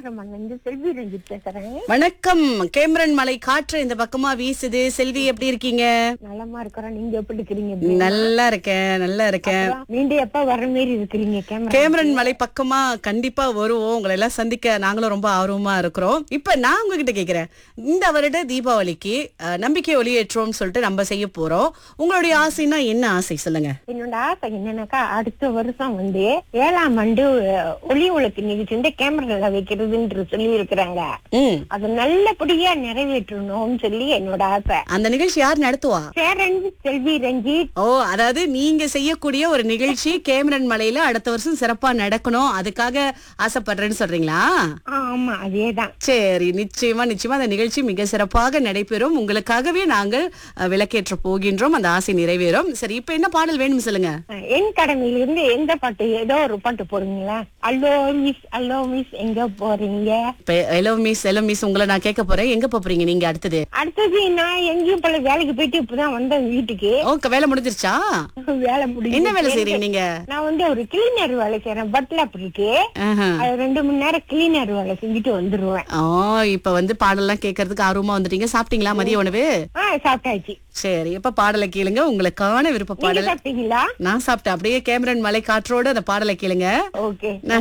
Cameraman வந்து செல்வி ரஞ்சித் பேசுறேன் வணக்கம் கேமரன் மலை காற்று இந்த பக்கமா வீசுது செல்வி எப்படி இருக்கீங்க நலமா இருக்கிறோம் நீங்க எப்படி இருக்கிறீங்க நல்லா இருக்கேன் நல்லா இருக்கேன் அப்புறம், நீங்க எப்ப வர மாதிரி இருக்கிறீங்க கேமரா கேமரன் மலை பக்கமா கண்டிப்பா வருவோம் உங்களை எல்லாம் சந்திக்க நாங்களும் ரொம்ப ஆர்வமா இருக்கிறோம் இப்ப நான் உங்ககிட்ட கேக்குறேன் இந்த வருட தீபாவளிக்கு அஹ், நம்பிக்கை ஒளியேற்றோம்னு சொல்லிட்டு நம்ம செய்ய போறோம் உங்களுடைய ஆசைன்னா என்ன ஆசை சொல்லுங்க என்னோட ஆசை என்னன்னாக்கா அடுத்த வருஷம் வந்து ஏழாம் ஆண்டு அஹ், ஒளி உலக்கு நிகழ்ச்சி வந்து கேமரால வைக்கிறதுன்னு சொல்லி இருக்கிறாங்க ம் அது நல்லபடியா நிறைவேற்றணும்னு சொல்லி என்னோட ஆசை அந்த நிகழ்ச்சி யார் நடத்துவா சேரஞ்சித் செல்வி ரஞ்சித் ஓ அதாவது நீங்க செய்யக்கூடிய ஒரு நிகழ்ச்சி கேமரன் மலையில அடுத்த வருஷம் சிறப்பா நடக்கணும் அதுக்காக ஆசைப்படுறேன்னு சொல்றீங்களா ஆ, ஆமா அதேதான் சரி நிச்சயமா நிச்சயமா அந்த நிகழ்ச்சி மிக சிறப்பாக நடைபெறும் உங்களுக்காகவே நாங்கள் அஹ், விளக்கேற்ற போகின்றோம் அந்த ஆசை நிறைவேறும் சரி இப்ப என்ன பாடல் வேணும் சொல்லுங்க அஹ், என் கடமையில இருந்து எந்த பாட்டு ஏதோ ஒரு பாட்டு போடுங்களா அல்லோ மிஸ் அல்லோ மிஸ் எங்க போறீங்க இப்ப எலோ மிஸ் எலோ மிஸ் உங்களை நான் கேட்க போறேன் எங்க போறீங்க நீங்க அடுத்தது அடுத்தது நான் எங்கேயும் போல வேலைக்கு போயிட்டு இப்பதான் வந்தேன் வீட்டுக்கு ஓ க- வேலை முடிஞ்சிருச்சா வேலை முடிஞ்சு என்ன வேலை செய்றீங்க நீங்க நான் வந்து ஒரு கிளீனர் வேலை செய்யறேன் பட்லாப் இருக்கு ஆஹா. அது ரெண்டு மணி நேரம் கிளீனர் வேலை செஞ்சுட்டு வந்துருவேன் ஓ இப்ப வந்து பாடல்லாம் கேட்கறதுக்கு ஆர்வமா வந்துட்டீங்க சாப்பிட்டீங்களா மதிய உணவு ஆ சாப்பிட்டாச்சு சரி இப்ப பாடலை கேளுங்க உங்களுக்கான விருப்ப நீங்க பாடல் சாப்பிட்டீங்களா நான் சாப்பிட்டேன் அப்படியே கேமரன் மலை காற்றோட அந்த பாடலை கேளுங்க ஓகே